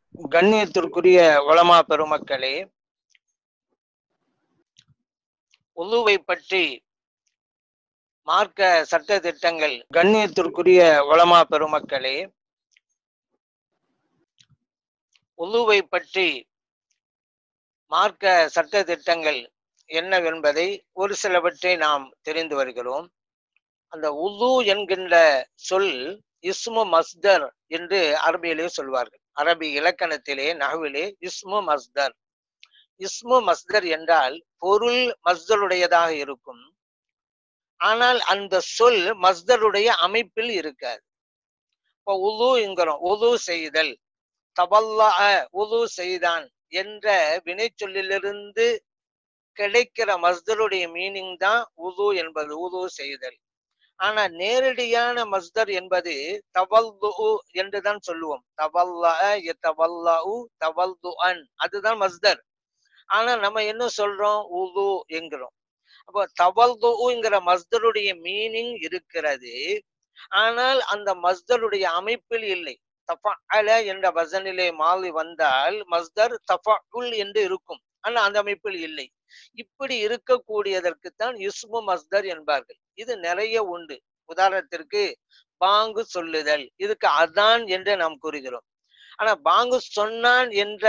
கண்ணியத்திற்குரிய உலமா பெருமக்களே உலுவை பற்றி மார்க்க சட்ட திட்டங்கள் கண்ணியத்திற்குரிய உலமா பெருமக்களே உலுவை பற்றி மார்க்க சட்ட திட்டங்கள் என்னவென்பதை ஒரு சிலவற்றை நாம் தெரிந்து வருகிறோம் அந்த உது என்கின்ற சொல் இஸ்மு மஸ்தர் என்று அரபியிலே சொல்வார்கள் அரபி இலக்கணத்திலே நகவிலே இஸ்மு மஸ்தர் இஸ்மு மஸ்தர் என்றால் பொருள் மஸ்தருடையதாக இருக்கும் ஆனால் அந்த சொல் மஸ்தருடைய அமைப்பில் இருக்காது இப்போ உதுங்கிறோம் உது செய்தல் தபல்லா உது செய்தான் என்ற வினை சொல்லிலிருந்து கிடைக்கிற மஸ்தருடைய மீனிங் தான் உது என்பது உது செய்தல் ஆனா நேரடியான மஸ்தர் என்பது தவல்து என்றுதான் சொல்லுவோம் தவல்லா தவல்லு தவல்து அன் அதுதான் மஸ்தர் ஆனா நம்ம என்ன சொல்றோம் உது என்கிறோம் அப்போ தவல்துங்கிற மஸ்தருடைய மீனிங் இருக்கிறது ஆனால் அந்த மஸ்தருடைய அமைப்பில் இல்லை தஃபஅல என்ற வசனிலே மாறி வந்தால் மஸ்தர் தஃபஉல் என்று இருக்கும் ஆனா அந்த அமைப்பில் இல்லை இப்படி இருக்கக்கூடியதற்குத்தான் இஸ்மு மஸ்தர் என்பார்கள் இது நிறைய உண்டு உதாரணத்திற்கு பாங்கு சொல்லுதல் இதுக்கு அதான் என்று நாம் கூறுகிறோம் ஆனா பாங்கு சொன்னான் என்ற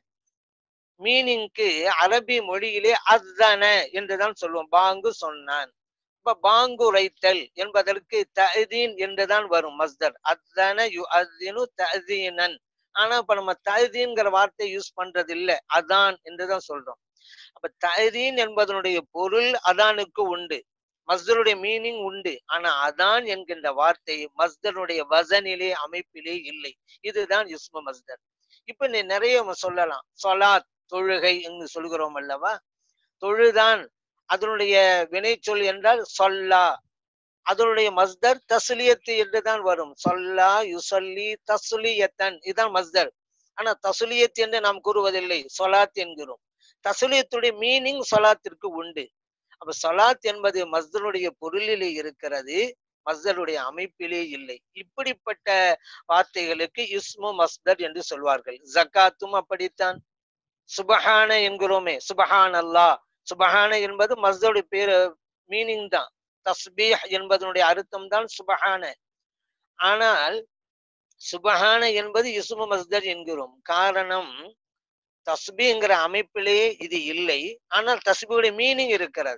மீனிங்க்கு அரபி மொழியிலே அத்தான என்றுதான் சொல்லுவோம் பாங்கு சொன்னான் இப்ப பாங்கு உரைத்தல் என்பதற்கு ததீன் என்றுதான் வரும் மஸ்தர் அத்தான யு அத்தினு ததீனன் ஆனா இப்ப நம்ம ததீன்கிற வார்த்தை யூஸ் பண்றது இல்லை அதான் என்றுதான் சொல்றோம் அப்ப ததீன் என்பதனுடைய பொருள் அதானுக்கு உண்டு மஸ்தருடைய மீனிங் உண்டு ஆனா அதான் என்கின்ற வார்த்தை மஸ்தருடைய வசனிலே அமைப்பிலே இல்லை இதுதான் இஸ்ம மஸ்தர் இப்ப நீ நிறைய சொல்லலாம் சொலாத் தொழுகை என்று சொல்கிறோம் அல்லவா தொழுதான் அதனுடைய வினைச்சொல் என்றால் சொல்லா அதனுடைய மஸ்தர் தசுலியத்து என்றுதான் வரும் சொல்லா யுசல்லி தசுலியத்தன் இதுதான் மஸ்தர் ஆனா தசுலியத் என்று நாம் கூறுவதில்லை சொலாத் என்கிறோம் தசுலியத்துடைய மீனிங் சொலாத்திற்கு உண்டு அப்ப சொலாத் என்பது மஸ்தருடைய பொருளிலே இருக்கிறது மஸ்தருடைய அமைப்பிலே இல்லை இப்படிப்பட்ட வார்த்தைகளுக்கு இஸ்மு மஸ்தர் என்று சொல்வார்கள் ஜக்காத்தும் அப்படித்தான் சுபஹான என்கிறோமே சுபஹான் அல்லா சுபஹான என்பது மஸ்தருடைய பேரு மீனிங் தான் தஸ்பீஹ் என்பதனுடைய அர்த்தம் தான் சுபஹான ஆனால் சுபஹான என்பது இசுமு மஸ்தர் என்கிறோம் காரணம் தஸ்பிங்கிற அமைப்பிலே இது இல்லை ஆனால் தஸ்பியுடைய மீனிங் இருக்கிறது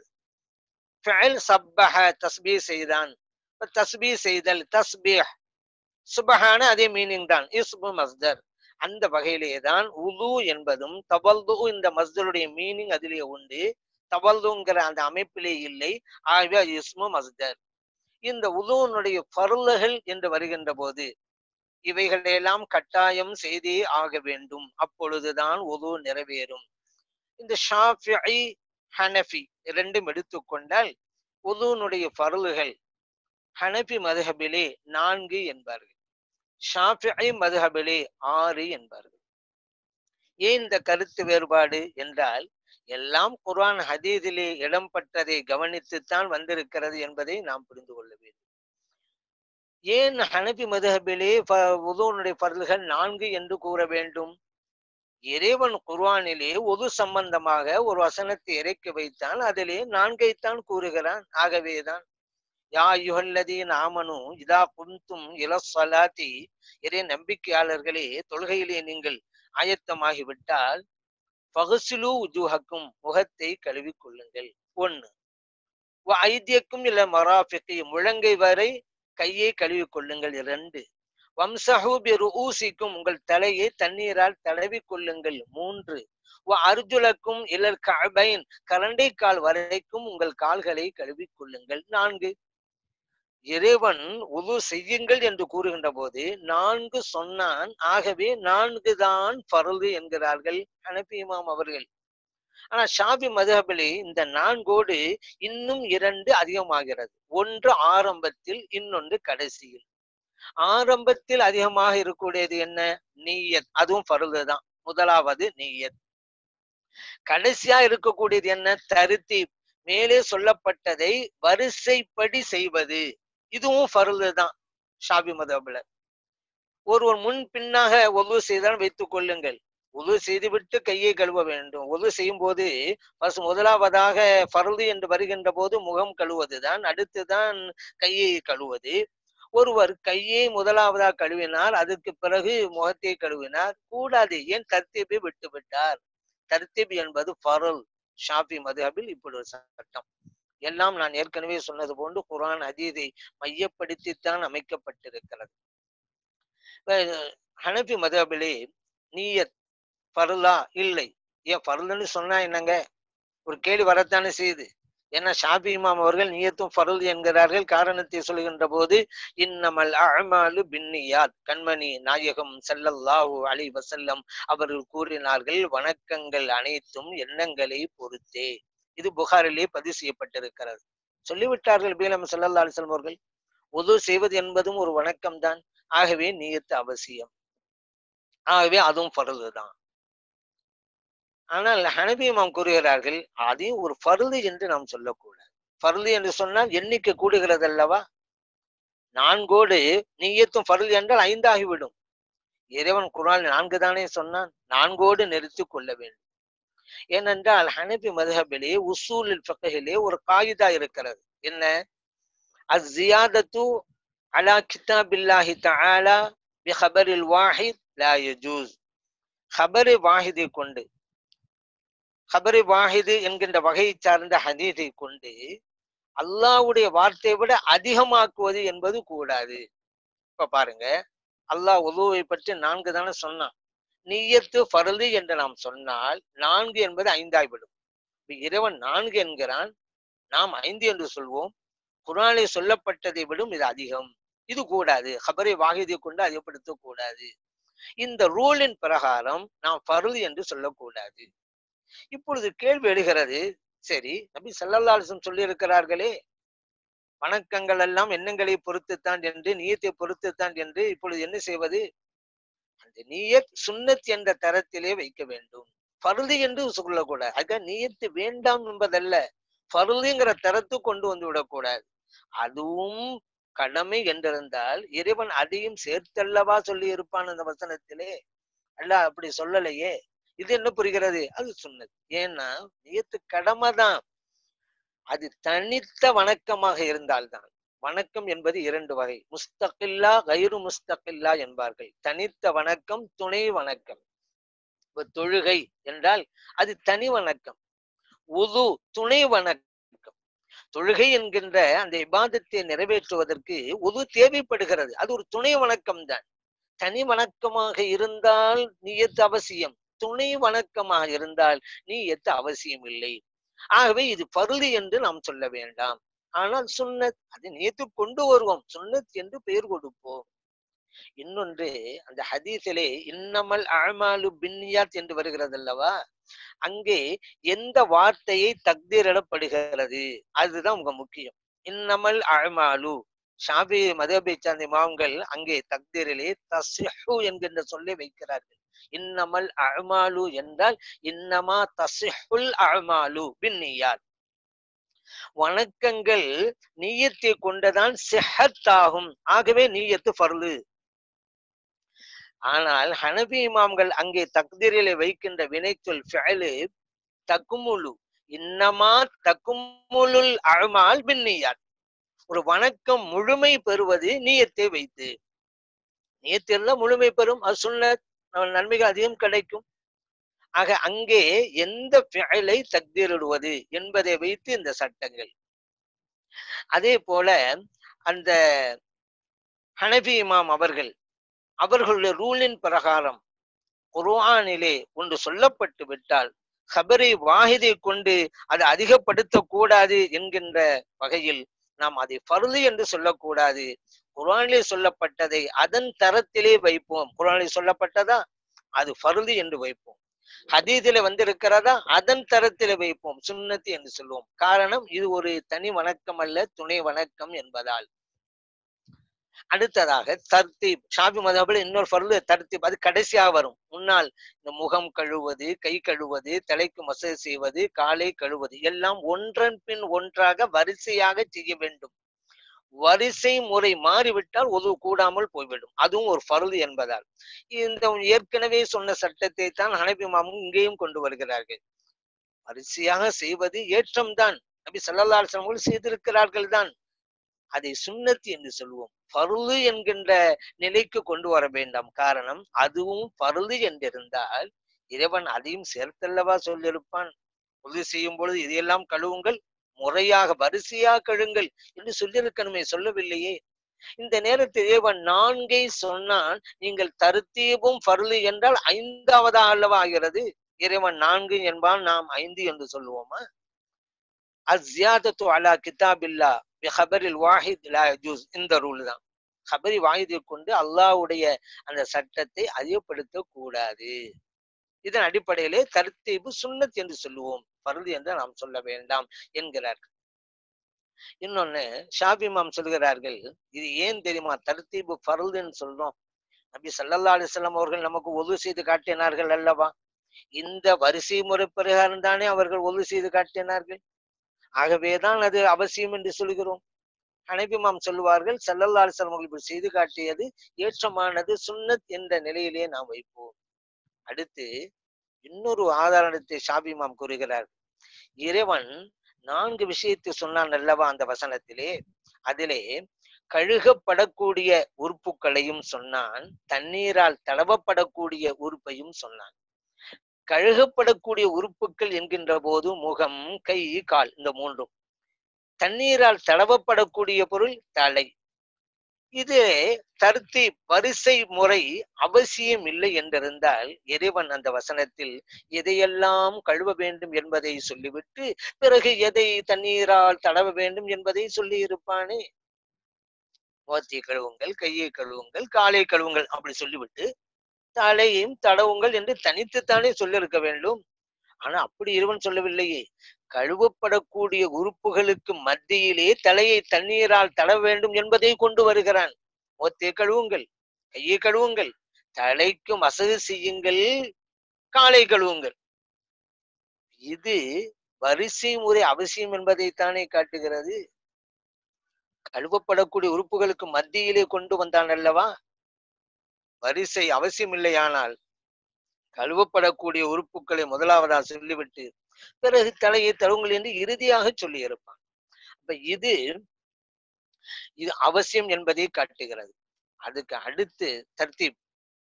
சப்பஹ தஸ்பி செய்தான் தஸ்பி செய்தல் தஸ்பீஹ் சுபஹான அதே மீனிங் தான் இஸ்மு மஸ்தர் அந்த வகையிலே தான் உது என்பதும் தவல்து இந்த மஸ்தருடைய மீனிங் அதிலே உண்டு தவல்துங்கிற அந்த அமைப்பிலே இல்லை ஆகிய இஸ்மு மஸ்தர் இந்த உதுவனுடைய பருளுகள் என்று வருகின்ற போது இவைகளெல்லாம் கட்டாயம் செய்தே ஆக வேண்டும் அப்பொழுதுதான் உது நிறைவேறும் இந்த ஷாஃபி ஹனஃபி இரண்டும் எடுத்துக்கொண்டால் உதுனுடைய பருளுகள் ஹனபி மதுஹபிலே நான்கு என்பார்கள் ஷாஃபி மதுஹபிலே ஆறு என்பார்கள் ஏன் இந்த கருத்து வேறுபாடு என்றால் எல்லாம் குர்ஆன் ஹதீதிலே இடம்பட்டதை கவனித்துத்தான் வந்திருக்கிறது என்பதை நாம் புரிந்து கொள்ள வேண்டும் ஏன் ஹனபி மதுஹபிலே உதுவனுடைய பருள்கள் நான்கு என்று கூற வேண்டும் இறைவன் குர்ஆனிலே ஒது சம்பந்தமாக ஒரு வசனத்தை இறக்கி வைத்தான் அதிலே நான்கைத்தான் கூறுகிறான் ஆகவேதான் யா யுகல்லதீன் ஆமனு இதா குந்தும் இலசலாத்தி இறை நம்பிக்கையாளர்களே தொழுகையிலே நீங்கள் ஆயத்தமாகிவிட்டால் பகுசிலு உஜூஹக்கும் முகத்தை கழுவி கொள்ளுங்கள் ஒண்ணு ஐத்தியக்கும் இல்ல மராஃபிக்கு முழங்கை வரை கையை கழுவி கொள்ளுங்கள் இரண்டு வம்சஹூ ஊசிக்கும் உங்கள் தலையை தண்ணீரால் தடவி கொள்ளுங்கள் மூன்று அர்ஜுலக்கும் இலர் கபைன் கரண்டை கால் வரைக்கும் உங்கள் கால்களை கழுவி கொள்ளுங்கள் நான்கு இறைவன் உது செய்யுங்கள் என்று கூறுகின்ற போது நான்கு சொன்னான் ஆகவே நான்கு தான் பருது என்கிறார்கள் ஹனபி இமாம் அவர்கள் ஆனா ஷாபி மதுஹபிலே இந்த நான்கோடு இன்னும் இரண்டு அதிகமாகிறது ஒன்று ஆரம்பத்தில் இன்னொன்று கடைசியில் ஆரம்பத்தில் அதிகமாக இருக்கக்கூடியது என்ன நீயத் அதுவும் பருதுதான் முதலாவது நீயத் கடைசியா இருக்கக்கூடியது என்ன தருத்தி மேலே சொல்லப்பட்டதை வரிசைப்படி செய்வது இதுவும் ஃபருது தான் ஷாபி மதபுல ஒருவர் முன் பின்னாக ஒது செய்தால் வைத்துக் கொள்ளுங்கள் உது செய்துவிட்டு கையை கழுவ வேண்டும் உது செய்யும் போது ஃபர்ஸ்ட் முதலாவதாக பருது என்று வருகின்ற போது முகம் கழுவுவதுதான் அடுத்துதான் கையை கழுவது ஒருவர் கையை முதலாவதாக கழுவினார் அதுக்கு பிறகு முகத்தை கழுவினார் கூடாது ஏன் தர்த்தீபை விட்டு விட்டார் தர்த்தீப் என்பது பருள் ஷாஃபி மதுஹபில் இப்படி ஒரு சட்டம் எல்லாம் நான் ஏற்கனவே சொன்னது போன்று குரான் அதீதை மையப்படுத்தித்தான் அமைக்கப்பட்டிருக்கிறது ஹனபி மதுஹபிலே நீயத் பருளா இல்லை ஏன் பருள்னு சொன்னா என்னங்க ஒரு கேள்வி வரத்தானே செய்யுது ஏன்னா ஷாபி இமாம் அவர்கள் நீயத்தும் பருள் என்கிறார்கள் காரணத்தை சொல்கின்ற போது இன்னமல் அழமாலு பின்னியாத் கண்மணி நாயகம் செல்லல்லாஹு அலி வசல்லம் அவர்கள் கூறினார்கள் வணக்கங்கள் அனைத்தும் எண்ணங்களை பொறுத்தே இது புகாரிலே பதிவு செய்யப்பட்டிருக்கிறது சொல்லிவிட்டார்கள் பீலம் செல்லல்லா அலிஸ்லம் அவர்கள் உது செய்வது என்பதும் ஒரு வணக்கம் தான் ஆகவே நீயத்து அவசியம் ஆகவே அதுவும் பருது தான் ஆனால் ஹனபி இமாம் கூறுகிறார்கள் அதையும் ஒரு பருது என்று நாம் சொல்லக்கூடாது பருது என்று சொன்னால் எண்ணிக்கை கூடுகிறது அல்லவா நான்கோடு நீயத்தும் பருது என்றால் ஐந்தாகிவிடும் இறைவன் குரான் நான்கு தானே சொன்னான் நான்கோடு நிறுத்தி கொள்ள வேண்டும் ஏனென்றால் ஹனபி மதுஹபிலே உசூலில் ஃபக்கஹிலே ஒரு காயிதா இருக்கிறது என்ன அஸ்ஸியாதத்து அலா கிதாபில்லாஹி தஆலா பி ஹபரில் வாஹித் லா யஜூஸ் ஹபரு வாஹிதை கொண்டு ஹபரு வாஹிது என்கின்ற வகையை சார்ந்த ஹதீதை கொண்டு அல்லாவுடைய வார்த்தையை விட அதிகமாக்குவது என்பது கூடாது இப்ப பாருங்க அல்லாஹ் உதவை பற்றி நான்கு தானே சொன்னான் நீயத்து பருது என்று நாம் சொன்னால் நான்கு என்பது ஐந்தாய்விடும் இறைவன் நான்கு என்கிறான் நாம் ஐந்து என்று சொல்வோம் குரானை சொல்லப்பட்டதை விடும் இது அதிகம் இது கூடாது ஹபரை வாகிதை கொண்டு அதிகப்படுத்த கூடாது இந்த ரூலின் பிரகாரம் நாம் பருது என்று சொல்லக்கூடாது இப்பொழுது கேள்வி எழுகிறது சரி நபி சல்லல்லாசம் சொல்லி இருக்கிறார்களே வணக்கங்கள் எல்லாம் எண்ணங்களை பொறுத்துத்தான் என்று நீயத்தை பொறுத்துத்தான் என்று இப்பொழுது என்ன செய்வது அந்த நீயத் சுன்னத் என்ற தரத்திலே வைக்க வேண்டும் பருதி என்று சொல்லக்கூடாது அதுக்காக நீயத்து வேண்டாம் என்பதல்ல பருதிங்கிற தரத்து கொண்டு வந்து விடக்கூடாது அதுவும் கடமை என்றிருந்தால் இறைவன் அதையும் சேர்த்தல்லவா சொல்லி இருப்பான் அந்த வசனத்திலே அல்ல அப்படி சொல்லலையே இது என்ன புரிகிறது அது சொன்னது ஏன்னா நியத்து கடமை தான் அது தனித்த வணக்கமாக இருந்தால்தான் வணக்கம் என்பது இரண்டு வகை முஸ்தகில்லா கைரு முஸ்தகில்லா என்பார்கள் தனித்த வணக்கம் துணை வணக்கம் இப்ப தொழுகை என்றால் அது தனி வணக்கம் உது துணை வணக்கம் தொழுகை என்கின்ற அந்த இபாதத்தை நிறைவேற்றுவதற்கு உது தேவைப்படுகிறது அது ஒரு துணை வணக்கம் தான் தனி வணக்கமாக இருந்தால் நியத்து அவசியம் துணை வணக்கமாக இருந்தால் நீ எத்த அவசியம் இல்லை ஆகவே இது பருதி என்று நாம் சொல்ல வேண்டாம் ஆனால் சுன்னத் அதை நேத்து கொண்டு வருவோம் சுன்னத் என்று பெயர் கொடுப்போம் இன்னொன்று அந்த ஹதீஸிலே இன்னமல் அழமாலு பின்னியாத் என்று வருகிறது அல்லவா அங்கே எந்த வார்த்தையை தக்தீரிடப்படுகிறது அதுதான் உங்க முக்கியம் இன்னமல் அழமாலு ஷாபி மதபை சார்ந்த மாவங்கள் அங்கே தக்தீரிலே தசிஹு என்கின்ற சொல்லை வைக்கிறார்கள் இன்னமல் அழமாலு என்றால் இன்னமா தசிஹுல் அழமாலு பின்னியார் வணக்கங்கள் நீயத்தை கொண்டதான் சிஹத்தாகும் ஆகவே நீயத்து பருளு ஆனால் ஹனபி இமாம்கள் அங்கே தக்தீரிலே வைக்கின்ற வினைச்சொல் ஃபெயலு தக்குமுலு இன்னமா தக்குமுலுல் அழமால் பின்னியார் ஒரு வணக்கம் முழுமை பெறுவது நீயத்தை வைத்து நீயத்தில் முழுமை பெறும் அது சொன்ன நன்மைகள் அதிகம் கிடைக்கும் ஆக அங்கே எந்த பிழை தக்தீரிடுவது என்பதை வைத்து இந்த சட்டங்கள் அதே போல அந்த ஹனபி இமாம் அவர்கள் அவர்களுடைய ரூலின் பிரகாரம் குர்ஆனிலே ஒன்று சொல்லப்பட்டு விட்டால் ஹபரை வாஹிதை கொண்டு அதை அதிகப்படுத்த கூடாது என்கின்ற வகையில் நாம் அதை பருது என்று சொல்லக்கூடாது குரானிலே சொல்லப்பட்டதை அதன் தரத்திலே வைப்போம் குரானிலே சொல்லப்பட்டதா அது பருது என்று வைப்போம் ஹதீதில வந்திருக்கிறதா அதன் தரத்திலே வைப்போம் சுன்னத்து என்று சொல்லுவோம் காரணம் இது ஒரு தனி வணக்கம் அல்ல துணை வணக்கம் என்பதால் அடுத்ததாக தர்த்தீப் ஷாபி மதபில் இன்னொரு பருது தர்த்தீப் அது கடைசியாக வரும் முன்னால் இந்த முகம் கழுவது கை கழுவது தலைக்கு மசேஜ் செய்வது காலை கழுவது எல்லாம் ஒன்றன் பின் ஒன்றாக வரிசையாக செய்ய வேண்டும் வரிசை முறை மாறிவிட்டால் ஒது கூடாமல் போய்விடும் அதுவும் ஒரு பருது என்பதால் இந்த ஏற்கனவே சொன்ன சட்டத்தை தான் ஹனபி மாமும் இங்கேயும் கொண்டு வருகிறார்கள் வரிசையாக செய்வது ஏற்றம்தான் நபி சல்லல்லா அலுவலம் செய்திருக்கிறார்கள் தான் அதை சுண்ணத் என்று சொல்வோம் பருது என்கின்ற நிலைக்கு கொண்டு வர வேண்டாம் காரணம் அதுவும் பருது என்றிருந்தால் இறைவன் அதையும் சேர்த்தல்லவா சொல்லியிருப்பான் உதவி செய்யும் பொழுது இதையெல்லாம் கழுவுங்கள் முறையாக வரிசையாக கழுங்கள் என்று சொல்லியிருக்கணுமே சொல்லவில்லையே இந்த நேரத்தில் இறைவன் நான்கை சொன்னால் நீங்கள் தருத்தீபும் பருது என்றால் ஐந்தாவதாக அல்லவா ஆகிறது இறைவன் நான்கு என்பால் நாம் ஐந்து என்று சொல்லுவோமா அஸ்யாதத்து அலா கிதாபில்லா ஹபரில் வாஹித் லா யஜூஸ் இந்த ரூல் தான் ஹபரி வாஹிதை கொண்டு அல்லாஹ்வுடைய அந்த சட்டத்தை அதிகப்படுத்த கூடாது இதன் அடிப்படையிலே தர்த்தீபு சுன்னத் என்று சொல்லுவோம் பருது என்று நாம் சொல்ல வேண்டாம் என்கிறார்கள் இன்னொன்னு ஷாபிமாம் சொல்கிறார்கள் இது ஏன் தெரியுமா தர்த்தீபு பருதுன்னு சொல்றோம் நபி சல்லல்லா அலிஸ்லாம் அவர்கள் நமக்கு ஒது செய்து காட்டினார்கள் அல்லவா இந்த வரிசை முறை பிரகாரம் தானே அவர்கள் ஒது செய்து காட்டினார்கள் ஆகவேதான் அது அவசியம் என்று சொல்கிறோம் ஹனபிமாம் சொல்லுவார்கள் சல்லல்லா அலிஸ்லாம் அவர்கள் இப்படி செய்து காட்டியது ஏற்றமானது சுன்னத் என்ற நிலையிலே நாம் வைப்போம் அடுத்து இன்னொரு ஆதாரணத்தை ஷாபிமாம் கூறுகிறார் இறைவன் நான்கு விஷயத்தை சொன்னான் அல்லவா அந்த வசனத்திலே அதிலே கழுகப்படக்கூடிய உறுப்புகளையும் சொன்னான் தண்ணீரால் தடவப்படக்கூடிய உறுப்பையும் சொன்னான் கழுகப்படக்கூடிய உறுப்புகள் என்கின்ற போது முகம் கை கால் இந்த மூன்றும் தண்ணீரால் தடவப்படக்கூடிய பொருள் தலை இது தருத்தி வரிசை முறை அவசியம் இல்லை என்றிருந்தால் இறைவன் அந்த வசனத்தில் எதையெல்லாம் கழுவ வேண்டும் என்பதை சொல்லிவிட்டு பிறகு எதை தண்ணீரால் தடவ வேண்டும் என்பதை சொல்லி இருப்பானே முகத்தை கழுவுங்கள் கையை கழுவுங்கள் காலை கழுவுங்கள் அப்படி சொல்லிவிட்டு தலையும் தடவுங்கள் என்று தனித்துத்தானே சொல்லியிருக்க வேண்டும் ஆனா அப்படி இறைவன் சொல்லவில்லையே கழுவப்படக்கூடிய உறுப்புகளுக்கு மத்தியிலே தலையை தண்ணீரால் தடவ வேண்டும் என்பதை கொண்டு வருகிறான் முகத்தை கழுவுங்கள் கையை கழுவுங்கள் தலைக்கு மசகு செய்யுங்கள் காலை கழுவுங்கள் இது வரிசை முறை அவசியம் என்பதைத்தானே காட்டுகிறது கழுவப்படக்கூடிய உறுப்புகளுக்கு மத்தியிலே கொண்டு வந்தான் அல்லவா வரிசை அவசியம் இல்லையானால் கழுவப்படக்கூடிய உறுப்புகளை முதலாவதா சொல்லிவிட்டு பிறகு தலையை தழுவுங்கள் என்று இறுதியாக சொல்லி இருப்பான் அப்ப இது இது அவசியம் என்பதை காட்டுகிறது அதுக்கு அடுத்து தர்த்தீப்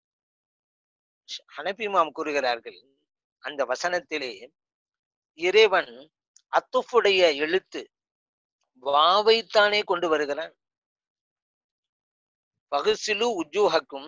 ஹனபிமாம் கூறுகிறார்கள் அந்த வசனத்திலே இறைவன் அத்துஃபுடைய எழுத்து வாவைத்தானே கொண்டு வருகிறான் பகுசிலு உஜூஹக்கும்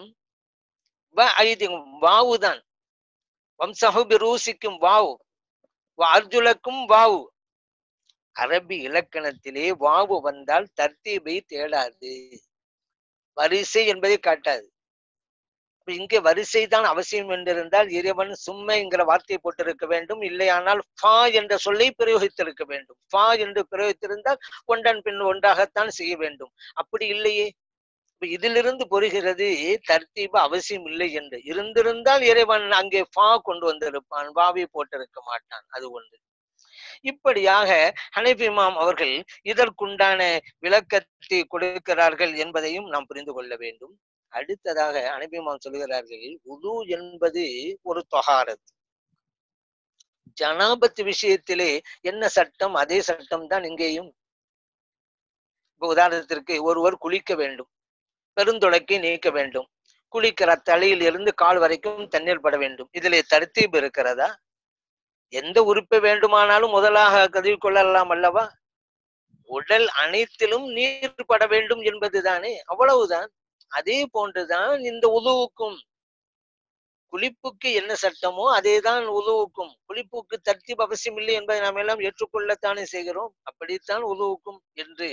வாவுதான் வம்சஹு பிரூசிக்கும் வாவு அர்ஜுலக்கும் வாவு அரபி இலக்கணத்திலே வாவு வந்தால் தர்த்தீபை தேடாது வரிசை என்பதை காட்டாது இங்கே வரிசை தான் அவசியம் என்றிருந்தால் இறைவன் சும்மைங்கிற வார்த்தையை போட்டிருக்க வேண்டும் இல்லையானால் ஃபா என்ற சொல்லை பிரயோகித்திருக்க வேண்டும் ஃபா என்று பிரயோகித்திருந்தால் ஒன்றன் பின் ஒன்றாகத்தான் செய்ய வேண்டும் அப்படி இல்லையே இதிலிருந்து பொறுகிறது தர்த்தீபு அவசியம் இல்லை என்று இருந்திருந்தால் இறைவன் அங்கே ஃபா கொண்டு வந்திருப்பான் வாவை போட்டிருக்க மாட்டான் அது ஒன்று இப்படியாக ஹனபிமாம் அவர்கள் இதற்குண்டான விளக்கத்தை கொடுக்கிறார்கள் என்பதையும் நாம் புரிந்து கொள்ள வேண்டும் அடுத்ததாக அனபிமாம் சொல்கிறார்கள் உது என்பது ஒரு தொகாரத் ஜனாபத் விஷயத்திலே என்ன சட்டம் அதே சட்டம் தான் இங்கேயும் இப்ப உதாரணத்திற்கு ஒருவர் குளிக்க வேண்டும் பெருந்தொடக்கை நீக்க வேண்டும் குளிக்கிற தலையில் இருந்து கால் வரைக்கும் தண்ணீர் பட வேண்டும் இதிலே தர்த்தீப் இருக்கிறதா எந்த உறுப்பை வேண்டுமானாலும் முதலாக கருதி கொள்ளலாம் அல்லவா உடல் அனைத்திலும் நீர் பட வேண்டும் என்பதுதானே அவ்வளவுதான் அதே போன்றுதான் இந்த உதவுக்கும் குளிப்புக்கு என்ன சட்டமோ அதேதான் உதவுக்கும் குளிப்புக்கு தர்த்தீப் அவசியம் இல்லை என்பதை நாம் எல்லாம் ஏற்றுக்கொள்ளத்தானே செய்கிறோம் அப்படித்தான் உதவுக்கும் என்று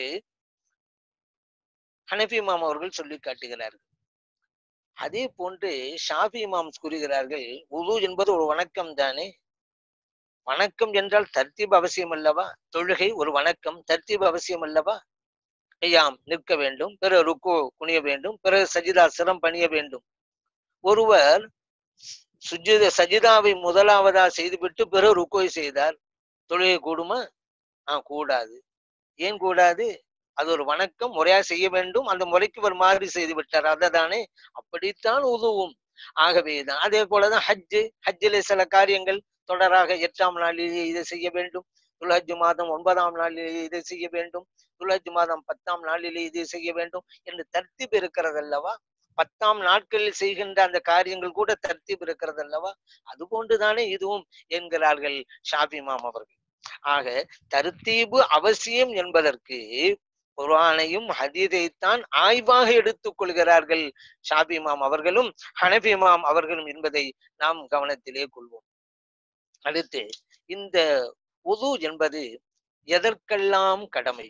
ஹனபி இமாம் அவர்கள் சொல்லி காட்டுகிறார்கள் அதே போன்று ஷாஃபி இமாம் கூறுகிறார்கள் உது என்பது ஒரு வணக்கம் தானே வணக்கம் என்றால் தர்த்தீப் அவசியம் அல்லவா தொழுகை ஒரு வணக்கம் தர்த்தீப் அவசியம் அல்லவா ஐயாம் நிற்க வேண்டும் பிறகு ருக்கு குனிய வேண்டும் பிறகு சஜிதா சிரம் பணிய வேண்டும் ஒருவர் சுஜித சஜிதாவை முதலாவதா செய்துவிட்டு பிறகு ருக்கோய் செய்தார் தொழுகை கூடுமா ஆ கூடாது ஏன் கூடாது அது ஒரு வணக்கம் முறையா செய்ய வேண்டும் அந்த முறைக்கு ஒரு மாதிரி செய்து விட்டார் அததானே அப்படித்தான் உதவும் ஆகவேதான் அதே போலதான் ஹஜ்ஜு ஹஜ்ஜிலே சில காரியங்கள் தொடராக எட்டாம் நாளிலே இதை செய்ய வேண்டும் துலஹஜ் மாதம் ஒன்பதாம் நாளிலே இதை செய்ய வேண்டும் துலஹஜ் மாதம் பத்தாம் நாளிலே இதை செய்ய வேண்டும் என்று தர்த்திப் இருக்கிறது அல்லவா பத்தாம் நாட்களில் செய்கின்ற அந்த காரியங்கள் கூட தர்த்திப் இருக்கிறது அல்லவா அது போன்றுதானே இதுவும் என்கிறார்கள் ஷாபிமாம் அவர்கள் ஆக தருத்தீபு அவசியம் என்பதற்கு குர்ஆனையும் ஹதீதைத்தான் ஆய்வாக எடுத்துக் கொள்கிறார்கள் ஷாபிமாம் அவர்களும் ஹனபிமாம் அவர்களும் என்பதை நாம் கவனத்திலே கொள்வோம் அடுத்து இந்த உது என்பது எதற்கெல்லாம் கடமை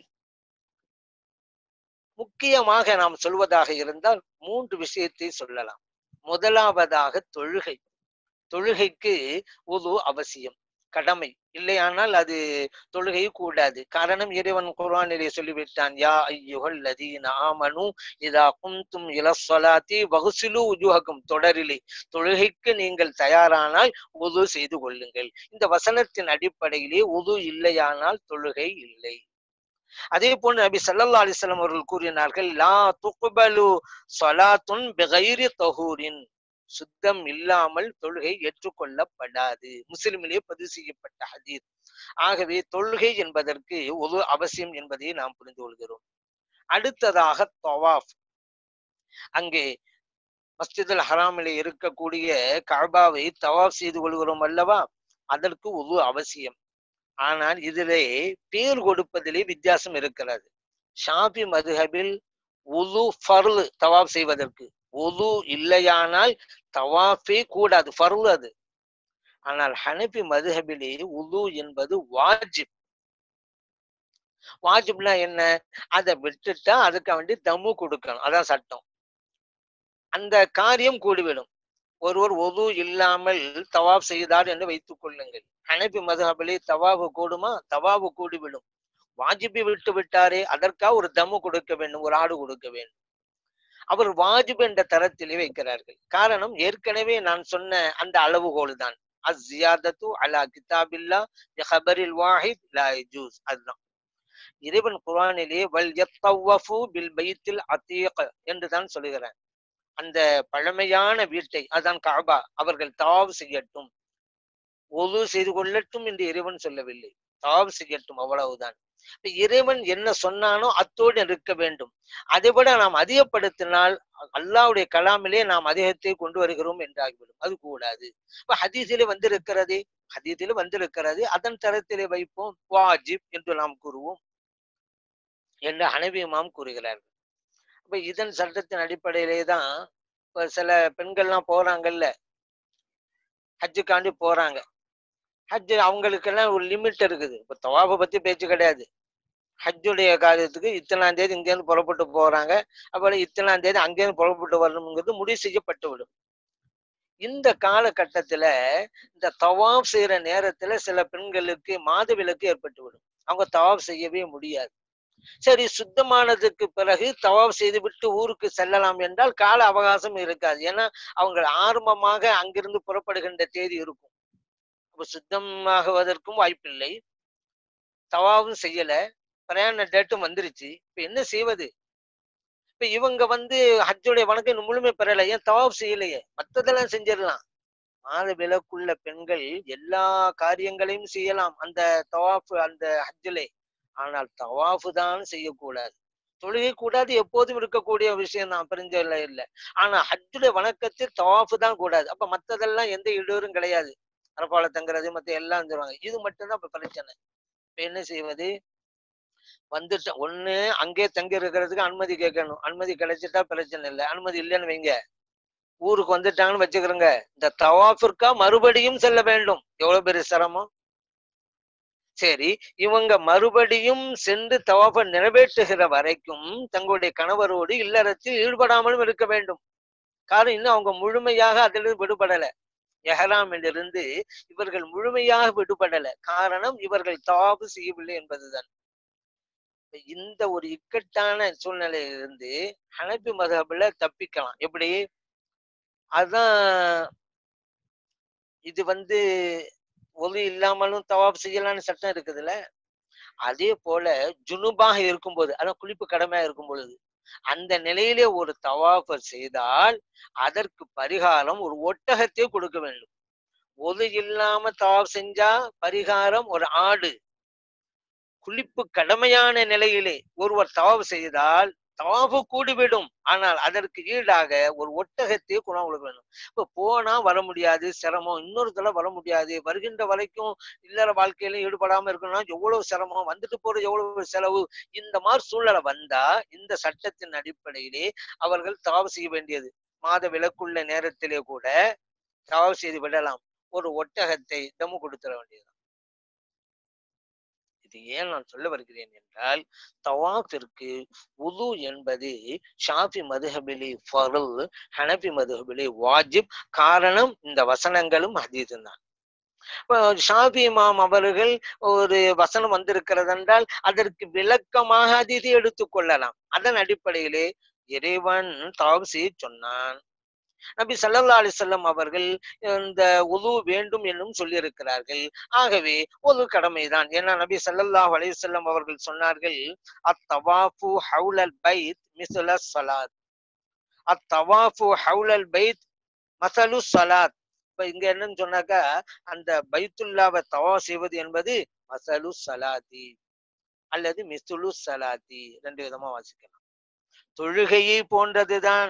முக்கியமாக நாம் சொல்வதாக இருந்தால் மூன்று விஷயத்தை சொல்லலாம் முதலாவதாக தொழுகை தொழுகைக்கு உது அவசியம் கடமை இல்லையானால் அது தொழுகை கூடாது காரணம் இறைவன் குர்ஆனிலே சொல்லிவிட்டான் யா ஐயுகள் லதீன ஆமனு இதா குந்தும் இலஸ்வலாத்தி வகுசிலு உஜுஹகும் தொடரிலே தொழுகைக்கு நீங்கள் தயாரானால் உது செய்து கொள்ளுங்கள் இந்த வசனத்தின் அடிப்படையிலே உது இல்லையானால் தொழுகை இல்லை அதே போன்று நபி சல்லல்லா அலிஸ்லாம் அவர்கள் கூறினார்கள் லா துக்பலு சொலாத்துன் பிகைரி தஹூரின் சுத்தம் இல்லாமல் தொழுகை ஏற்றுக்கொள்ளப்படாது முஸ்லிமிலே பதிவு செய்யப்பட்ட ஹதீர் ஆகவே தொழுகை என்பதற்கு ஒரு அவசியம் என்பதை நாம் புரிந்து கொள்கிறோம் அடுத்ததாக தவாஃப் அங்கே மஸ்ஜிதுல் ஹராமிலே இருக்கக்கூடிய கபாவை தவாஃப் செய்து கொள்கிறோம் அல்லவா அதற்கு ஒரு அவசியம் ஆனால் இதிலே பேர் கொடுப்பதிலே வித்தியாசம் இருக்கிறது ஷாபி மதுஹபில் உது ஃபர்லு தவாப் செய்வதற்கு உது இல்லையானால் தவாஃபே கூடாது ஃபர்லு அது ஆனால் ஹனபி மதுஹபிலே உது என்பது வாஜிப் வாஜிப்னா என்ன அதை விட்டுட்டா அதுக்கு வேண்டி தம்மு கொடுக்கணும் அதான் சட்டம் அந்த காரியம் கூடிவிடும் ஒருவர் ஒது இல்லாமல் தவாப் செய்தார் என்று வைத்துக் கொள்ளுங்கள் ஹனபி மதுஹபிலே தவாபு கூடுமா தவாபு கூடிவிடும் வாஜிபி விட்டு விட்டாரே அதற்காக ஒரு தம்மு கொடுக்க வேண்டும் ஒரு ஆடு கொடுக்க வேண்டும் அவர் வாஜிப் என்ற தரத்திலே வைக்கிறார்கள் காரணம் ஏற்கனவே நான் சொன்ன அந்த அளவுகோல் தான் அஸ்ஸியாதத்து அலா கிதாபில்லா ஹபரில் வாஹித் லா யஜூஸ் அதுதான் இறைவன் குர்ஆனிலே வல் யத்தவஃபு பில் பைத்தில் அதீக் என்று தான் சொல்லுகிறார் அந்த பழமையான வீட்டை அதான் காபா அவர்கள் தாவ் செய்யட்டும் ஒது செய்து கொள்ளட்டும் என்று இறைவன் சொல்லவில்லை தாவ் செய்யட்டும் அவ்வளவுதான் இப்ப இறைவன் என்ன சொன்னானோ அத்தோடு இருக்க வேண்டும் அதை விட நாம் அதிகப்படுத்தினால் அல்லாவுடைய கலாமிலே நாம் அதிகத்தை கொண்டு வருகிறோம் என்றாகிவிடும் அது கூடாது இப்ப ஹதீஸிலே வந்திருக்கிறது ஹதீஸிலே வந்திருக்கிறது அதன் தரத்திலே வைப்போம் வாஜிப் என்று நாம் கூறுவோம் என்று அனவியமாம் கூறுகிறார்கள் அப்ப இதன் சட்டத்தின் அடிப்படையிலே தான் இப்ப சில பெண்கள்லாம் போறாங்கல்ல ஹஜ்ஜுக்காண்டி போறாங்க ஹஜ் அவங்களுக்கெல்லாம் ஒரு லிமிட் இருக்குது இப்ப தவாபை பத்தி பேச்சு கிடையாது ஹஜ்ஜுடைய காரியத்துக்கு இத்தனாம் தேதி இங்கேருந்து புறப்பட்டு போறாங்க அப்புறம் இத்தனாம் தேதி அங்கேருந்து புறப்பட்டு வரணுங்கிறது முடிவு செய்யப்பட்டு விடும் இந்த காலகட்டத்துல இந்த தவாப் செய்யற நேரத்துல சில பெண்களுக்கு மாதவிலக்கு ஏற்பட்டு விடும் அவங்க தவாப் செய்யவே முடியாது சரி சுத்தமானதுக்கு பிறகு தவாப் செய்து விட்டு ஊருக்கு செல்லலாம் என்றால் கால அவகாசம் இருக்காது ஏன்னா அவங்க ஆரம்பமாக அங்கிருந்து புறப்படுகின்ற தேதி இருக்கும் அப்ப சுத்தமாகுவதற்கும் வாய்ப்பில்லை தவாவும் செய்யல பிரயாண டேட்டும் வந்துருச்சு இப்ப என்ன செய்வது இப்ப இவங்க வந்து ஹஜ்ஜுடைய வணக்கம் இன்னும் முழுமை பெறல ஏன் தவாப் செய்யலையே மத்ததெல்லாம் செஞ்சிடலாம் மாத விலக்குள்ள பெண்கள் எல்லா காரியங்களையும் செய்யலாம் அந்த தவாஃப் அந்த ஹஜ்ஜிலே ஆனால் தவாஃபு தான் செய்யக்கூடாது தொழுகை கூடாது எப்போதும் இருக்கக்கூடிய விஷயம் தான் பிரிஞ்ச இல்லை ஆனா ஹஜ்ஜுடைய வணக்கத்தில் தவாஃபு தான் கூடாது அப்ப மத்ததெல்லாம் எந்த இடையூறும் கிடையாது அரப்பால தங்குறது மத்த எல்லாம் சொல்லுவாங்க இது மட்டும்தான் இப்ப பிரச்சனை இப்ப என்ன செய்வது வந்துட்ட ஒண்ணு அங்கே தங்கி இருக்கிறதுக்கு அனுமதி கேட்கணும் அனுமதி கிடைச்சிட்டா பிரச்சனை இல்லை அனுமதி இல்லைன்னு வைங்க ஊருக்கு வந்துட்டாங்கன்னு வச்சுக்கிறோங்க இந்த தவாஃபிற்கா மறுபடியும் செல்ல வேண்டும் எவ்வளவு பெரிய சிரமம் சரி இவங்க மறுபடியும் சென்று தவாஃபை நிறைவேற்றுகிற வரைக்கும் தங்களுடைய கணவரோடு இல்லறத்தில் ஈடுபடாமலும் இருக்க வேண்டும் காரணம் இன்னும் அவங்க முழுமையாக அதிலிருந்து விடுபடல எஹராமிலிருந்து இவர்கள் முழுமையாக விடுபடல காரணம் இவர்கள் தவாபு செய்யவில்லை என்பதுதான் இந்த ஒரு இக்கட்டான சூழ்நிலையிலிருந்து ஹனபி மதபுல தப்பிக்கலாம் எப்படி அதான் இது வந்து ஒலி இல்லாமலும் தவாப் செய்யலாம்னு சட்டம் இருக்குதுல்ல அதே போல ஜுனுபாக இருக்கும்போது அதான் குளிப்பு கடமையா இருக்கும் பொழுது அந்த நிலையிலே ஒரு தவாஃப செய்தால் அதற்கு பரிகாரம் ஒரு ஒட்டகத்தை கொடுக்க வேண்டும் ஒது இல்லாம தவாப் செஞ்சா பரிகாரம் ஒரு ஆடு குளிப்பு கடமையான நிலையிலே ஒருவர் தவாப் செய்தால் தவாபு கூடிவிடும் ஆனால் அதற்கு ஈடாக ஒரு ஒட்டகத்தை குணம் கொடுக்க வேண்டும் இப்ப போனா வர முடியாது சிரமம் இன்னொரு தடவை வர முடியாது வருகின்ற வரைக்கும் இல்லற வாழ்க்கையில ஈடுபடாம இருக்கணும்னா எவ்வளவு சிரமம் வந்துட்டு போற எவ்வளவு செலவு இந்த மாதிரி சூழ்நிலை வந்தா இந்த சட்டத்தின் அடிப்படையிலே அவர்கள் தவாபு செய்ய வேண்டியது மாத விலக்குள்ள நேரத்திலே கூட தவாபு செய்து விடலாம் ஒரு ஒட்டகத்தை தம்மு கொடுத்துட வேண்டியது இது ஏன் நான் சொல்ல வருகிறேன் என்றால் தவாஃபிற்கு உது என்பது ஷாஃபி மதுஹபிலி ஃபருல் ஹனபி மதுஹபிலி வாஜிப் காரணம் இந்த வசனங்களும் ஹதீதும் தான் இப்போ ஷாஃபி இமாம் அவர்கள் ஒரு வசனம் வந்திருக்கிறது என்றால் அதற்கு விளக்கமாக ஹதீதை எடுத்துக்கொள்ளலாம் அதன் அடிப்படையிலே இறைவன் தவாப் செய்ய சொன்னான் நபி சல்லல்லா அலிசல்லம் அவர்கள் இந்த உது வேண்டும் என்னும் சொல்லியிருக்கிறார்கள் ஆகவே ஒரு கடமைதான் ஏன்னா நபி சல்லல்லாஹு அலிசல்லம் அவர்கள் சொன்னார்கள் அத்தவாஃபு ஹவுலல் பைத் மிசுல சலாத் அத்தவாஃபு ஹவுலல் பைத் மசலு சலாத் இப்ப இங்க என்னன்னு சொன்னாக்கா அந்த பைத்துல்லாவை தவா செய்வது என்பது மசலு சலாத்தி அல்லது மிசுலு சலாத்தி ரெண்டு விதமா வாசிக்கலாம் தொழுகையை போன்றதுதான்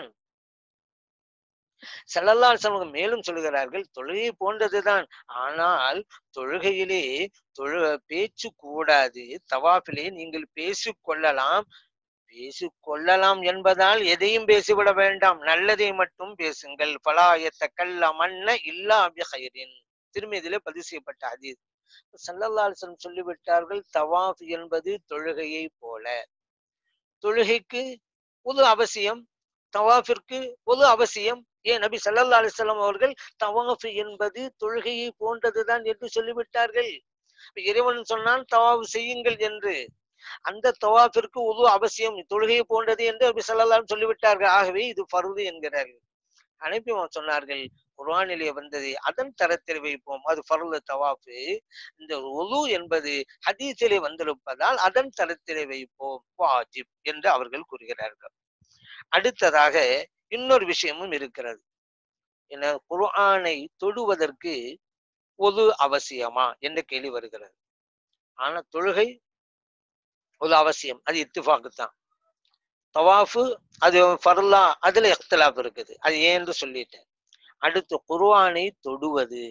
செல்லல்லால் சமூகம் மேலும் சொல்கிறார்கள் தொழுகை போன்றதுதான் ஆனால் தொழுகையிலே தொழு பேச்சு கூடாது தவாஃபிலே நீங்கள் பேசிக் கொள்ளலாம் பேசிக் கொள்ளலாம் என்பதால் எதையும் பேசிவிட வேண்டாம் நல்லதை மட்டும் பேசுங்கள் பலாயத்த கல்ல மன்ன இல்லா அபிஹைரின் திரும்பி இதிலே பதிவு செய்யப்பட்ட அதீத் சல்லல்லாசன் சொல்லிவிட்டார்கள் தவாஃப் என்பது தொழுகையை போல தொழுகைக்கு பொது அவசியம் தவாஃபிற்கு பொது அவசியம் ஏன் நபி சல்லல்லா அலிஸ்லாம் அவர்கள் தவாஃப் என்பது தொழுகையை போன்றதுதான் என்று சொல்லிவிட்டார்கள் இறைவன் சொன்னான் தவாஃப் செய்யுங்கள் என்று அந்த தவாஃபிற்கு உது அவசியம் தொழுகையை போன்றது என்று நபி சல்லல்லாஹு சொல்லிவிட்டார்கள் ஆகவே இது பருது என்கிறார்கள் அனுப்பி சொன்னார்கள் குர்ஆனிலே வந்தது அதன் தரத்தில் வைப்போம் அது ஃபர்லு தவாஃபு இந்த உது என்பது ஹதீஸிலே வந்திருப்பதால் அதன் தரத்திலே வைப்போம் வாஜிப் என்று அவர்கள் கூறுகிறார்கள் அடுத்ததாக இன்னொரு விஷயமும் இருக்கிறது என்ன குர்ஆனை தொடுவதற்கு பொது அவசியமா என்ற கேள்வி வருகிறது ஆனா தொழுகை ஒரு அவசியம் அது இத்துஃபாக்கு தான் தவாஃபு அது ஃபர்லா அதுல இஃப்திலாப் இருக்குது அது ஏன்னு சொல்லிட்டேன் அடுத்து குர்ஆனை தொடுவது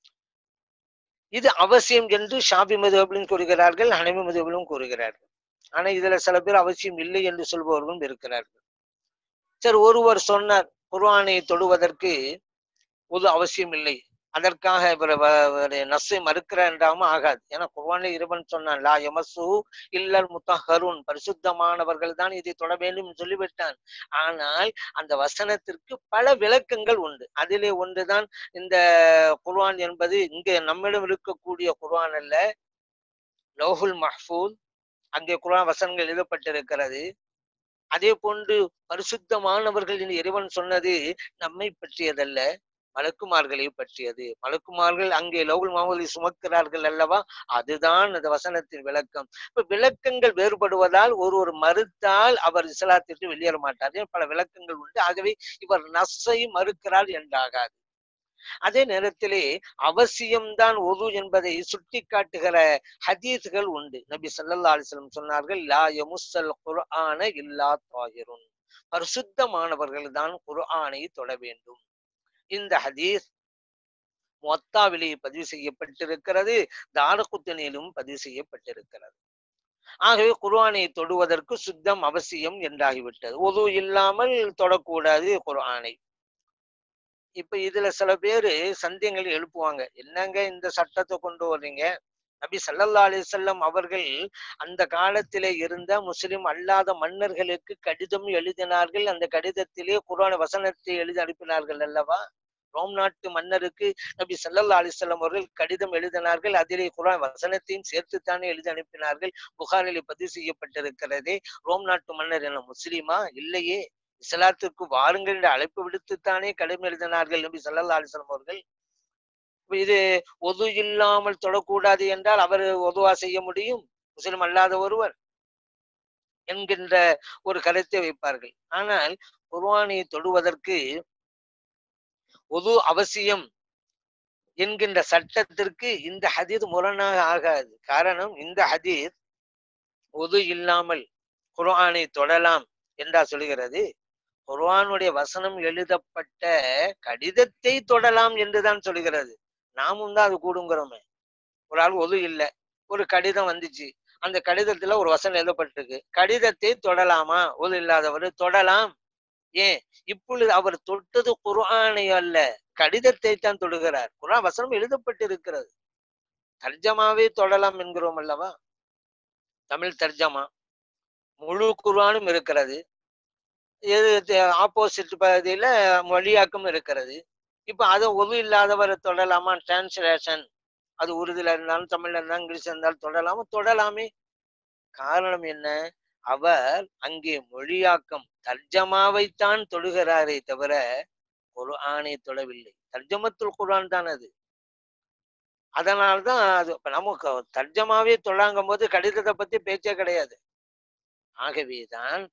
இது அவசியம் என்று ஷாபி மதுஹபிலும் கூறுகிறார்கள் ஹனபி மதுஹபிலும் கூறுகிறார்கள் ஆனா இதுல சில பேர் அவசியம் இல்லை என்று சொல்பவர்களும் இருக்கிறார்கள் சரி ஒருவர் சொன்னார் குர்ஆனை தொடுவதற்கு ஒரு அவசியம் இல்லை அதற்காக இவர் நசை மறுக்கிறார் என்றாம ஆகாது ஏன்னா குர்ஆனில் இறைவன் சொன்னான் லா யமசு இல்லல் முத்தஹருன் பரிசுத்தமானவர்கள் தான் இதை தொட வேண்டும் சொல்லிவிட்டான் ஆனால் அந்த வசனத்திற்கு பல விளக்கங்கள் உண்டு அதிலே ஒன்றுதான் இந்த குர்ஆன் என்பது இங்க நம்மிடம் இருக்கக்கூடிய குர்ஆன் அல்ல லோஹுல் மஹ்பூல் அங்கே குர்ஆன் வசனங்கள் எழுதப்பட்டிருக்கிறது அதே போன்று பரிசுத்தமானவர்கள் என்று இறைவன் சொன்னது நம்மை பற்றியதல்ல மலக்குமார்களை பற்றியது மலக்குமார்கள் அங்கே லோகுல் மாமலை சுமக்கிறார்கள் அல்லவா அதுதான் அந்த வசனத்தின் விளக்கம் இப்ப விளக்கங்கள் வேறுபடுவதால் ஒரு ஒரு மறுத்தால் அவர் இஸ்லாத்திற்கு வெளியேற மாட்டார் பல விளக்கங்கள் உண்டு ஆகவே இவர் நஸ்ஸை மறுக்கிறார் என்றாகாது அதே நேரத்திலே அவசியம்தான் ஒது என்பதை சுட்டி காட்டுகிற ஹதீஸ்கள் உண்டு நபி சல்லா அலிஸ்லம் சொன்னார்கள் லா யமுசல் குர்ஆன இல்லா தாகிருன் பரிசுத்தமானவர்கள் தான் குர்ஆனை தொட வேண்டும் இந்த ஹதீஸ் மொத்தாவிலே பதிவு செய்யப்பட்டிருக்கிறது தாரகுத்தனிலும் பதிவு செய்யப்பட்டிருக்கிறது ஆகவே குர்ஆனை தொடுவதற்கு சுத்தம் அவசியம் என்றாகிவிட்டது ஒது இல்லாமல் தொடக்கூடாது குர்ஆனை இப்ப இதுல சில பேரு சந்தேகங்கள் எழுப்புவாங்க என்னங்க இந்த சட்டத்தை கொண்டு வர்றீங்க நபி சல்லல்லா அலிசல்லம் அவர்கள் அந்த காலத்திலே இருந்த முஸ்லிம் அல்லாத மன்னர்களுக்கு கடிதம் எழுதினார்கள் அந்த கடிதத்திலே குரான வசனத்தை எழுதி அனுப்பினார்கள் அல்லவா ரோம் நாட்டு மன்னருக்கு நபி சல்லல்லா அலிசல்லம் அவர்கள் கடிதம் எழுதினார்கள் அதிலே குரான் வசனத்தையும் சேர்த்துத்தானே எழுதி அனுப்பினார்கள் புகாரிலே பதிவு செய்யப்பட்டிருக்கிறதே ரோம் நாட்டு மன்னர் என்ன முஸ்லிமா இல்லையே இஸ்லாத்திற்கு வாருங்கள் என்று அழைப்பு விடுத்துத்தானே கடிதம் எழுதினார்கள் நபி சல்லல்லா அலிஸ்லாம் அவர்கள் இது ஒது இல்லாமல் தொடக்கூடாது என்றால் அவர் ஒதுவா செய்ய முடியும் முஸ்லிம் அல்லாத ஒருவர் என்கின்ற ஒரு கருத்தை வைப்பார்கள் ஆனால் குர்ஆனை தொடுவதற்கு ஒது அவசியம் என்கின்ற சட்டத்திற்கு இந்த ஹதீத் முரணாக ஆகாது காரணம் இந்த ஹதீத் ஒது இல்லாமல் குர்ஆனை தொடலாம் என்றா சொல்கிறது குர்ஆனுடைய வசனம் எழுதப்பட்ட கடிதத்தை தொடலாம் என்றுதான் சொல்கிறது நாமும் தான் அது கூடுங்கிறோமே ஒரு ஆள் ஒது இல்லை ஒரு கடிதம் வந்துச்சு அந்த கடிதத்துல ஒரு வசனம் எழுதப்பட்டிருக்கு கடிதத்தை தொடலாமா ஒது இல்லாதவர் தொடலாம் ஏன் இப்பொழுது அவர் தொட்டது குர்ஆனை அல்ல கடிதத்தை தான் தொடுகிறார் குர்ஆன் வசனம் எழுதப்பட்டு இருக்கிறது தர்ஜமாவே தொடலாம் என்கிறோம் அல்லவா தமிழ் தர்ஜமா முழு குர்ஆனும் இருக்கிறது எது ஆப்போசிட் பகுதியில மொழியாக்கம் இருக்கிறது இப்ப அதை ஒது இல்லாதவரை தொடலாமா டிரான்ஸ்லேஷன் அது உருதுல இருந்தாலும் தமிழ்ல இருந்தாலும் இங்கிலீஷ்ல இருந்தாலும் தொடலாமா தொடலாமே காரணம் என்ன அவர் அங்கே மொழியாக்கம் தர்ஜமாவைத்தான் தொடுகிறாரே தவிர குர்ஆனை தொடவில்லை தர்ஜமத்துல் குர்ஆன் தான் அது அதனால்தான் அது இப்ப நமக்கு தர்ஜமாவே தொழாங்கும் போது கடிதத்தை பத்தி பேச்சே கிடையாது ஆகவேதான்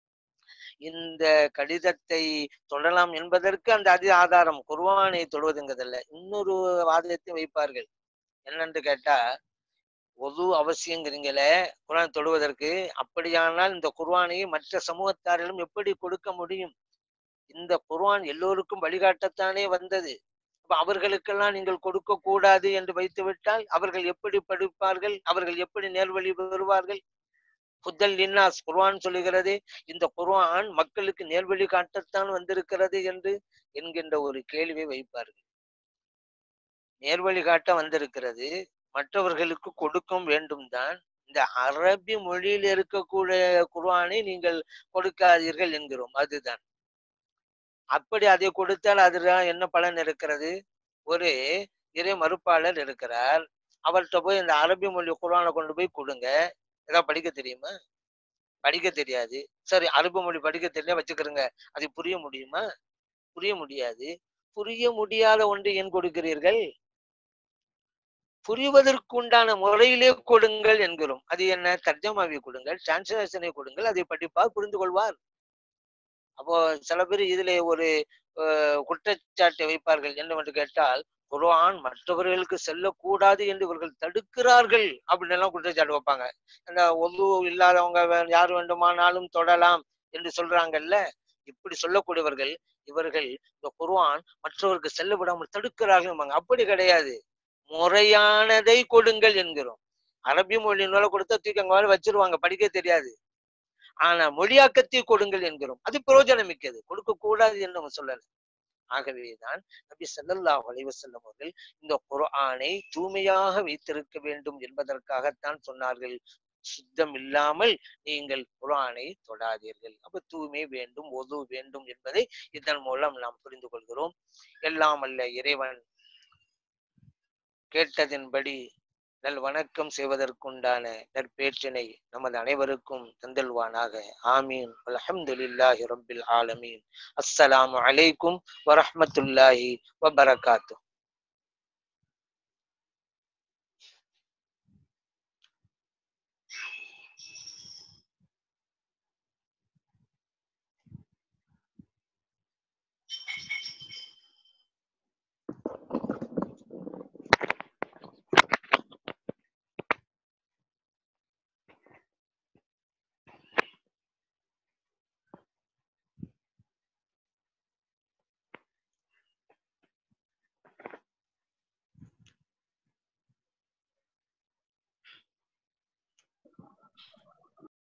இந்த கடிதத்தை தொடலாம் என்பதற்கு அந்த அதி ஆதாரம் குர்ஆனை தொழுவதுங்கிறதில்ல இன்னொரு வாதத்தை வைப்பார்கள் என்னன்னு கேட்டா ஒது அவசியங்கிறீங்களே குர்ஆன் தொழுவதற்கு அப்படியானால் இந்த குர்ஆனை மற்ற சமூகத்தாரிலும் எப்படி கொடுக்க முடியும் இந்த குர்ஆன் எல்லோருக்கும் வழிகாட்டத்தானே வந்தது அப்ப அவர்களுக்கெல்லாம் நீங்கள் கொடுக்க கூடாது என்று வைத்து விட்டால் அவர்கள் எப்படி படிப்பார்கள் அவர்கள் எப்படி நேர்வழி பெறுவார்கள் புத்தல் லின்னாஸ் குர்ஆன் சொல்லுகிறது இந்த குர்ஆன் மக்களுக்கு நேர்வழி காட்டத்தான் வந்திருக்கிறது என்று என்கின்ற ஒரு கேள்வியை வைப்பார்கள் நேர்வழி காட்ட வந்திருக்கிறது மற்றவர்களுக்கு கொடுக்கும் வேண்டும் தான் இந்த அரபி மொழியில் இருக்கக்கூடிய குர்ஆனை நீங்கள் கொடுக்காதீர்கள் என்கிறோம் அதுதான் அப்படி அதை கொடுத்தால் அதுதான் என்ன பலன் இருக்கிறது ஒரு இறை மறுப்பாளர் இருக்கிறார் அவர்கிட்ட போய் இந்த அரபி மொழி குர்ஆனை கொண்டு போய் கொடுங்க ஏதாவது படிக்க தெரியுமா படிக்க தெரியாது சரி அரபு மொழி படிக்க தெரியல வச்சுக்கிறோங்க அது புரிய முடியுமா புரிய முடியாது புரிய முடியாத ஒன்று ஏன் கொடுக்கிறீர்கள் புரிவதற்கு உண்டான முறையிலே கொடுங்கள் என்கிறோம் அது என்ன தர்ஜமாவை கொடுங்கள் டிரான்ஸ்லேஷனை கொடுங்கள் அதை படிப்பார் புரிந்து கொள்வார் அப்போ சில பேர் இதுல ஒரு குற்றச்சாட்டை வைப்பார்கள் என்னவென்று கேட்டால் குர்ஆன் மற்றவர்களுக்கு செல்லக்கூடாது என்று இவர்கள் தடுக்கிறார்கள் அப்படின்னு எல்லாம் குற்றச்சாட்டு வைப்பாங்க இந்த ஒது இல்லாதவங்க யார் வேண்டுமானாலும் தொடலாம் என்று சொல்றாங்கல்ல இப்படி சொல்லக்கூடியவர்கள் இவர்கள் இந்த குர்ஆன் மற்றவருக்கு செல்ல விடாமல் தடுக்கிறார்கள் அப்படி கிடையாது முறையானதை கொடுங்கள் என்கிறோம் அரபி மொழி நூலை கொடுத்தா தூக்கி அங்க வச்சிருவாங்க படிக்க தெரியாது ஆனா மொழியாக்கத்தை கொடுங்கள் என்கிறோம் அது பிரயோஜனம் மிக்கது கொடுக்க கூடாது என்று நம்ம சொல்லல ஆகவேதான் நபி ஸல்லல்லாஹு அலைஹி வஸல்லம் அவர்கள் இந்த குர்ஆனை தூய்மையாக வைத்திருக்க வேண்டும் என்பதற்காகத்தான் சொன்னார்கள் சுத்தம் இல்லாமல் நீங்கள் குர்ஆனை தொடாதீர்கள் அப்ப தூய்மை வேண்டும் ஒது வேண்டும் என்பதை இதன் மூலம் நாம் புரிந்து கொள்கிறோம் எல்லாம் அல்ல இறைவன் கேட்டதின்படி நல் வணக்கம் செய்வதற்குண்டான நற்பேற்றினை நமது அனைவருக்கும் தந்தல்வானாக ஆமீன் அல்ஹம்துலில்லாஹி ரப்பில் ஆலமீன் அஸ்ஸலாமு அலைக்கும் வரஹ்மத்துல்லாஹி வபரகாத்து